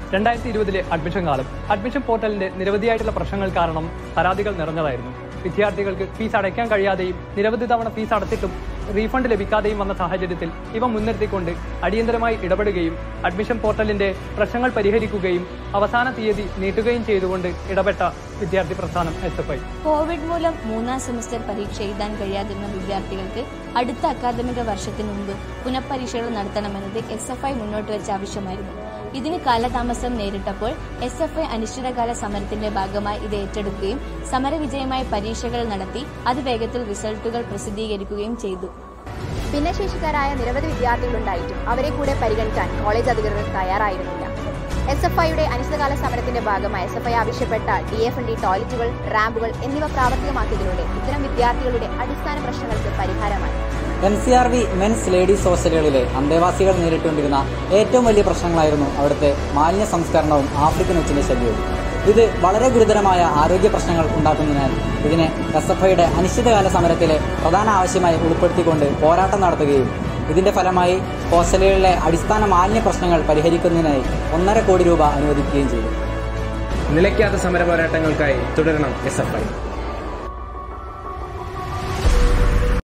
രണ്ടായിരത്തി ഇരുപതിലെ അഡ്മിഷൻ കാലം അഡ്മിഷൻ പോർട്ടലിന്റെ നിരവധിയായിട്ടുള്ള പ്രശ്നങ്ങൾ കാരണം പരാതികൾ നിറഞ്ഞതായിരുന്നു വിദ്യാർത്ഥികൾക്ക് ഫീസ് അടയ്ക്കാൻ കഴിയാതെയും നിരവധി തവണ ഫീസ് അടച്ചിട്ടും റീഫണ്ട് ലഭിക്കാതെയും വന്ന സാഹചര്യത്തിൽ ഇവ മുൻനിർത്തിക്കൊണ്ട് അടിയന്തരമായി ഇടപെടുകയും അഡ്മിഷൻ പോർട്ടലിന്റെ പ്രശ്നങ്ങൾ പരിഹരിക്കുകയും അവസാന തീയതി നീട്ടുകയും ചെയ്തുകൊണ്ട് ഇടപെട്ട വിദ്യാർത്ഥി പ്രസ്ഥാനം എസ് എഫ് ഐ കോവിഡ് മൂലം മൂന്നാം സെമസ്റ്റർ പരീക്ഷ എഴുതാൻ കഴിയാതിരുന്ന വിദ്യാർത്ഥികൾക്ക് അടുത്ത അക്കാദമിക വർഷത്തിന് മുമ്പ് പുനഃപരീക്ഷകൾ നടത്തണമെന്നത് എസ് എഫ് ഐ മുന്നോട്ട് വെച്ച ആവശ്യമായിരുന്നു ഇതിന് കാലതാമസം നേരിട്ടപ്പോൾ എസ് എഫ് ഐ അനിശ്ചിതകാല സമരത്തിന്റെ ഭാഗമായി ഇത് ഏറ്റെടുക്കുകയും സമരവിജയമായി പരീക്ഷകൾ നടത്തി അതിവേഗത്തിൽ റിസൾട്ടുകൾ പ്രസിദ്ധീകരിക്കുകയും ചെയ്തു ഭിന്നശേഷിക്കാരായ നിരവധി വിദ്യാർത്ഥികളുണ്ടായിട്ടും അവരെ കൂടെ പരിഗണിക്കാൻ കോളേജ് അധികൃതർ തയ്യാറായിരുന്നില്ല എസ് എഫ് ഐയുടെ അനിശ്ചിതകാല സമരത്തിന്റെ ഭാഗമായി എസ് എഫ് ഐ ആവശ്യപ്പെട്ട ഡി എഫ് ഡി ടോയ്ലറ്റുകൾ റാമ്പുകൾ എന്നിവ പ്രാവർത്തികമാക്കിയതിലൂടെ ഇത്തരം വിദ്യാർത്ഥികളുടെ അടിസ്ഥാന പ്രശ്നങ്ങൾക്ക് പരിഹാരമായി M C R V men's ladies ഹോസ്റ്റലുകളിലെ അന്തേവാസികൾ നേരിട്ടുകൊണ്ടിരുന്ന ഏറ്റവും വലിയ പ്രശ്നങ്ങളായിരുന്നു അവിടുത്തെ മാലിന്യ സംസ്കരണവും ആഫ്രിക്കൻ ഉച്ചിന്റെ ശല്യവും ഇത് വളരെ ഗുരുതരമായ ആരോഗ്യ പ്രശ്നങ്ങൾ ഉണ്ടാക്കുന്നതിനാൽ ഇതിനെ എസ് എഫ് ഐയുടെ അനിശ്ചിതകാല സമരത്തിലെ പ്രധാന ആവശ്യമായി ഉൾപ്പെടുത്തിക്കൊണ്ട് പോരാട്ടം നടത്തുകയും ഇതിന്റെ ഫലമായി ഹോസ്റ്റലുകളിലെ അടിസ്ഥാന മാലിന്യ പ്രശ്നങ്ങൾ പരിഹരിക്കുന്നതിനായി ഒന്നര കോടി രൂപ അനുവദിക്കുകയും ചെയ്തു നിലയ്ക്കാത്ത സമര പോരാട്ടങ്ങൾക്കായി തുടരണം എസ് എഫ് ഐ